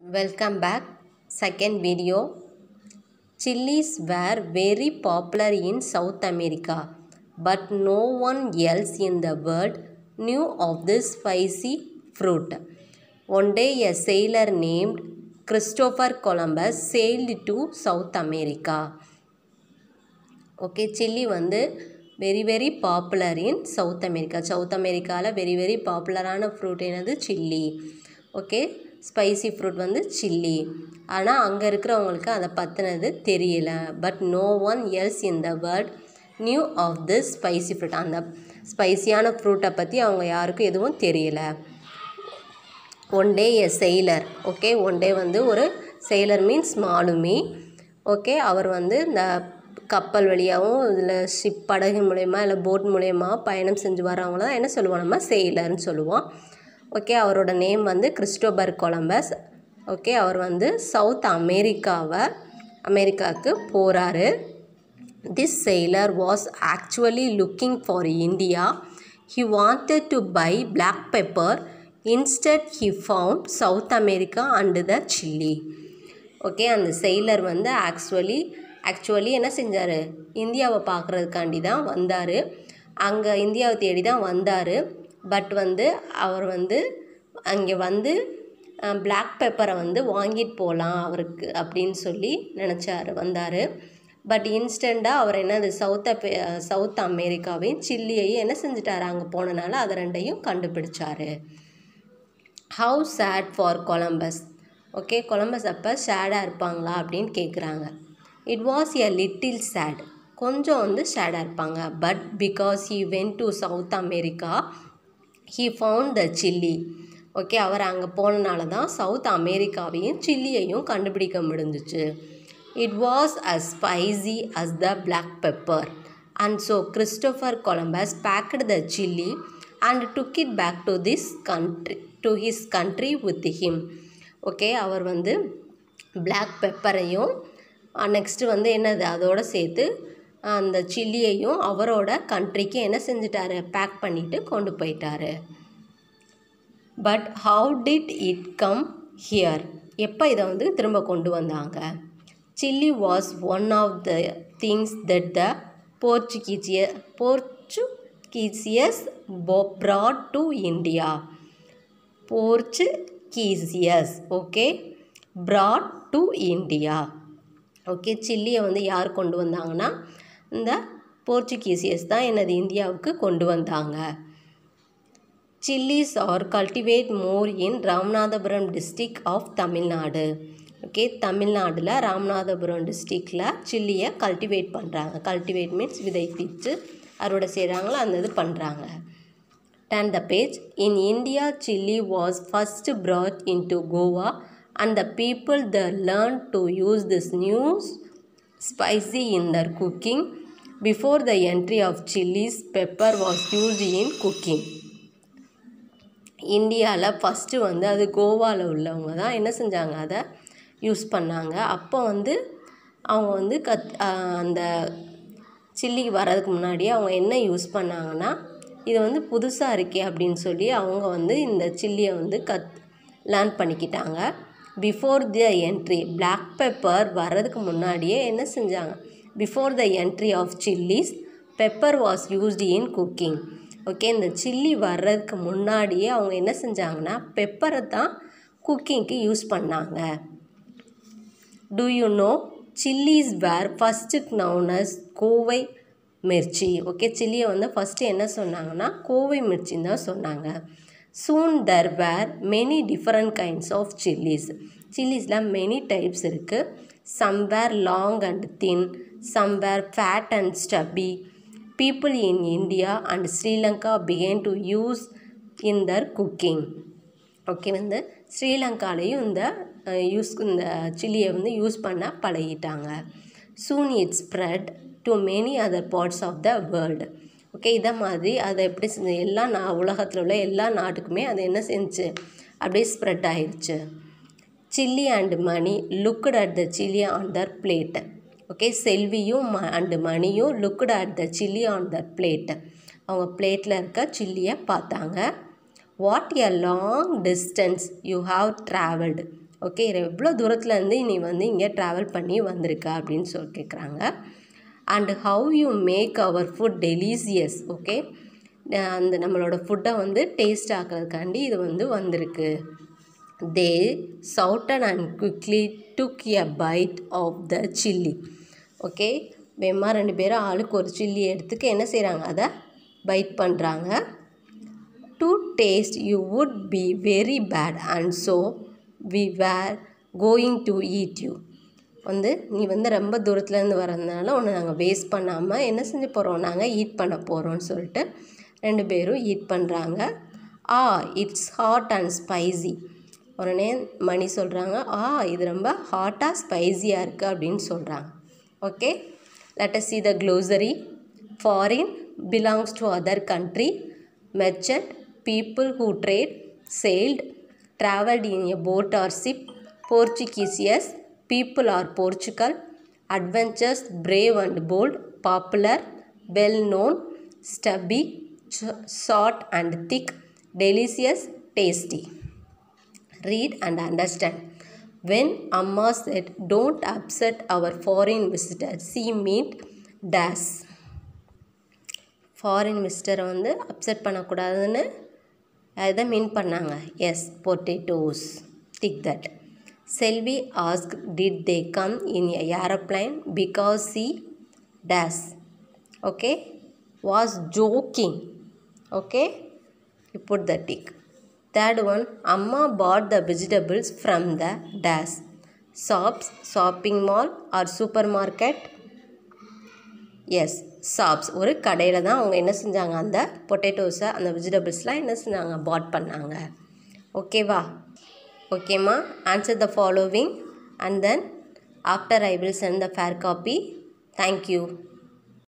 Welcome back. Second video. Chilies were very popular in South America, but no one else in the world knew of this spicy fruit. One day, a sailor named Christopher Columbus sailed to South America. Okay chilli வந்து very very popular in South America South அமெரிக்காவில் very very பாப்புலரான fruit என்னது chilli okay spicy fruit வந்து chilli ஆனால் அங்கே இருக்கிறவங்களுக்கு அதை பற்றினது தெரியல but no one else in the world knew of this spicy fruit அந்த ஸ்பைசியான ஃப்ரூட்டை பற்றி அவங்க யாருக்கும் எதுவும் தெரியல one day a sailor okay one day வந்து ஒரு செயிலர் மீன்ஸ் மாலுமி ஓகே அவர் வந்து இந்த கப்பல் வழியாகவும் இதில் ஷிப் படகு மூலயமா இல்லை போட் மூலயமா பயணம் செஞ்சு வரவங்கள தான் என்ன சொல்லுவோம் நம்ம செயிலர்னு சொல்லுவோம் ஓகே அவரோட நேம் வந்து கிறிஸ்டோபர் கொலம்பஸ் ஓகே அவர் வந்து சவுத் அமெரிக்காவை அமெரிக்காவுக்கு போகிறாரு this sailor was actually looking for India he wanted to buy black pepper instead he found South America and the chilli okay அந்த செயிலர் வந்து ஆக்சுவலி ஆக்சுவலி என்ன செஞ்சார் இந்தியாவை பார்க்குறதுக்காண்டி தான் வந்தார் அங்கே இந்தியாவை தேடி தான் வந்தார் பட் வந்து அவர் வந்து அங்கே வந்து பிளாக் பெப்பரை வந்து வாங்கிட்டு போகலாம் அவருக்கு அப்படின்னு சொல்லி நினச்சாரு வந்தார் பட் இன்ஸ்டண்ட்டாக அவர் என்னது சவுத் அப்பே சவுத் அமெரிக்காவையும் சில்லியையும் என்ன செஞ்சிட்டாரு அங்கே போனனால அதை ரெண்டையும் கண்டுபிடிச்சாரு how sad for Columbus okay Columbus அப்போ சேடாக இருப்பாங்களா அப்படின்னு கேட்குறாங்க it was a little sad கொஞ்சம் வந்து சேடாக இருப்பாங்க but because he went to south America he found the chilli okay அவர் அங்கே போனனால தான் சவுத் அமெரிக்காவையும் சில்லியையும் கண்டுபிடிக்க முடிஞ்சிச்சு it was as spicy as the black pepper and so Christopher Columbus packed the chilli and took it back to this country to his country with him okay அவர் வந்து பிளாக் பெப்பரையும் நெக்ஸ்ட்டு வந்து என்னது அதோடு சேர்த்து அந்த சில்லியையும் அவரோட கண்ட்ரிக்கு என்ன செஞ்சிட்டாரு பேக் பண்ணிவிட்டு கொண்டு போயிட்டாரு but how did it come here எப்போ இதை வந்து திரும்ப கொண்டு வந்தாங்க chilli was one of the things that the போர்ச்சுகீசிய Portuguese brought to India Portuguese okay brought to India okay சில்லியை வந்து யார் கொண்டு வந்தாங்கன்னா இந்த போர்ச்சுகீசியஸ் தான் எனது இந்தியாவுக்கு கொண்டு வந்தாங்க chillies are cultivate more in Ramanathapuram district of Tamil Nadu okay தமிழ்நாட்டில் ராமநாதபுரம் டிஸ்ட்ரிக்டில் சில்லியை கல்டிவேட் பண்ணுறாங்க கல்டிவேட் மீன்ஸ் விதைப்பிச்சு அறுவடை செய்கிறாங்களோ அந்த இது பண்ணுறாங்க then the page in India chilli was first brought in to Goa and the people there learned to use this new spicy in their cooking before the entry of chilies pepper was used in cooking இந்தியாவில் first வந்து அது கோவாவில் உள்ளவங்க தான் என்ன செஞ்சாங்க அதை use பண்ணாங்க அப்போ வந்து அவங்க வந்து கத் அந்த சில்லி வர்றதுக்கு முன்னாடியே அவங்க என்ன யூஸ் பண்ணாங்கன்னா இது வந்து புதுசாக இருக்கே அப்படின்னு சொல்லி அவங்க வந்து இந்த சில்லியை வந்து கத் லேர்ன் பண்ணிக்கிட்டாங்க before the entry black pepper வர்றதுக்கு முன்னாடியே என்ன செஞ்சாங்க before the entry of chillies pepper was used in cooking okay இந்த சில்லி வர்றதுக்கு முன்னாடியே அவங்க என்ன செஞ்சாங்கன்னா பெப்பரை தான் குக்கிங்க்கு யூஸ் பண்ணாங்க do you know chillies were first known as Gowai mirchi okay சில்லியை வந்து ஃபஸ்ட்டு என்ன சொன்னாங்கன்னா கோவை மிர்ச்சின்னு தான் சொன்னாங்க soon there were many different kinds of chillies சில்லிஸில் மெனி டைப்ஸ் இருக்குது somewhere long and thin somewhere fat and stubby people in India and Sri Lanka began to use in their cooking okay வந்து ஸ்ரீலங்காலேயும் இந்த யூஸ் இந்த சில்லியை வந்து யூஸ் பண்ண பழகிட்டாங்க soon it spread to many other parts of the world okay இதை மாதிரி அதை எப்படி செஞ்சு எல்லா நா உலகத்தில் உள்ள எல்லா நாட்டுக்குமே அது என்ன செஞ்சு அப்படியே ஸ்ப்ரெட் ஆயிடுச்சு chilli and Mani looked at the chilli on their plate okay செல்வியும் ம அண்டு மணியும் looked at the chilli on their plate அவங்க பிளேட்டில் இருக்க சில்லியை பார்த்தாங்க what a long distance you have travelled okay எவ்வளோ தூரத்துலேருந்து நீ வந்து இங்கே ட்ராவல் பண்ணி வந்திருக்க அப்படின்னு சொல்லி கேட்குறாங்க and how you make our food delicious okay அந்த நம்மளோட ஃபுட்டை வந்து டேஸ்ட் ஆக்கிறதுக்காண்டி இது வந்து வந்திருக்கு they shouted and quickly took a bite of the chilli okay வெம்மா ரெண்டு பேரும் ஆளுக்கு ஒரு சில்லி எடுத்துக்க என்ன செய்கிறாங்க அதை பைட் பண்ணுறாங்க to taste you would be very bad and so we were going to eat you வந்து நீ வந்து ரொம்ப தூரத்துலேருந்து வரதுனால உன்னை நாங்கள் வேஸ்ட் பண்ணாமல் என்ன செஞ்சு போகிறோம் நாங்கள் ஈட் பண்ண போகிறோம்னு சொல்லிட்டு ரெண்டு பேரும் ஈட் பண்ணுறாங்க ah it's hot and spicy உடனே மணி சொல்கிறாங்க ஆ இது ரொம்ப ஹாட்டாக ஸ்பைஸியாக இருக்குது அப்படின்னு சொல்கிறாங்க okay let see the glossary foreign belongs to other country merchant people who trade sailed traveled in a boat or ship portuguese people are portugal adventures brave and bold popular well known stubby ch- short and thick delicious tasty read and understand when amma said don't upset our foreign visitor she meant dash foreign விசிட்டரை வந்து upset பண்ணக்கூடாதுன்னு இதை mean பண்ணாங்க yes potatoes tick that Selvi ask did they come in a aeroplane because sea days okay was joking okay you put the tick third one amma bought the vegetables from the dash shops shopping mall or supermarket yes shops ஒரு கடையில் தான் அவங்க என்ன செஞ்சாங்க அந்த பொட்டேட்டோஸை அந்த வெஜிடபிள்ஸ்லாம் என்ன செஞ்சாங்க பாட் பண்ணாங்க ஓகேவா ஓகேம்மா answer the following and then after I will send the fair copy thank you